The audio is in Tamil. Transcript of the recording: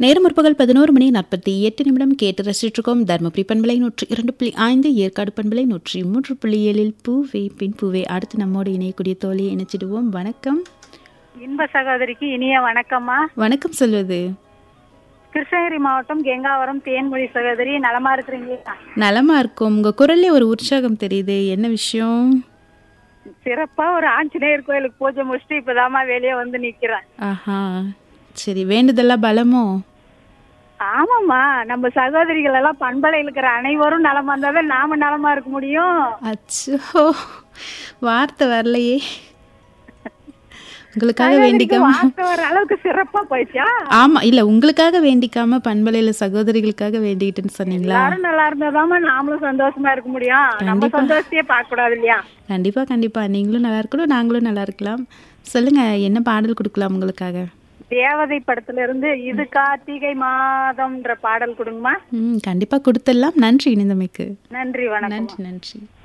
நேரம் முற்பகல் பதினோரு மணி நாற்பத்தி எட்டு நிமிடம் கேட்டு ரசிச்சிருக்கோம் தருமபுரி பண்பலை நூற்றி இரண்டு புள்ளி ஐந்து ஏற்காடு பண்பலை நூற்றி மூன்று புள்ளி ஏழில் பூவே பின் பூவே அடுத்து நம்மோடு இணையக்கூடிய தோழியை இணைச்சிடுவோம் வணக்கம் இன்ப சகோதரிக்கு இனிய வணக்கம்மா வணக்கம் சொல்வது கிருஷ்ணகிரி மாவட்டம் கெங்காவரம் தேன்மொழி சகோதரி நலமா இருக்கிறீங்களா நலமா இருக்கும் உங்க குரல்லே ஒரு உற்சாகம் தெரியுது என்ன விஷயம் சிறப்பா ஒரு ஆஞ்சநேயர் கோயிலுக்கு பூஜை முடிச்சுட்டு இப்பதாம்மா வெளியே வந்து நிக்கிறேன் ஆஹா சரி வேண்டுதெல்லாம் பலமோ ஆமாம்மா நம்ம சகோதரிகள் எல்லாம் பண்பலையில் இருக்கிற அனைவரும் நலமா இருந்தாதான் நாம நலமா இருக்க முடியும் அச்சோ வார்த்தை வரலையே உங்களுக்காக சகோதரிக்கு வேண்டிக்காம வார்த்தை வர அளவுக்கு சிறப்பா போயிடுச்சா ஆமா இல்ல உங்களுக்காக வேண்டிக்காம பண்பலையில சகோதரிகளுக்காக வேண்டிக்கிட்டுன்னு சொன்னீங்களா எல்லாரும் நல்லா இருந்தாதாம்மா நாமளும் சந்தோஷமா இருக்க முடியும் நம்ம சந்தோஷத்தையே பார்க்க கூடாது இல்லையா கண்டிப்பா கண்டிப்பா நீங்களும் நல்லா இருக்கணும் நாங்களும் நல்லா இருக்கலாம் சொல்லுங்க என்ன பாடல் கொடுக்கலாம் உங்களுக்காக தேவதை படத்துல இருந்து இது கார்த்திகை மாதம்ன்ற பாடல் கொடுங்கம்மா ம் கண்டிப்பா கொடுத்துடலாம் நன்றி இணைந்தமைக்கு நன்றி வணக்கம் நன்றி நன்றி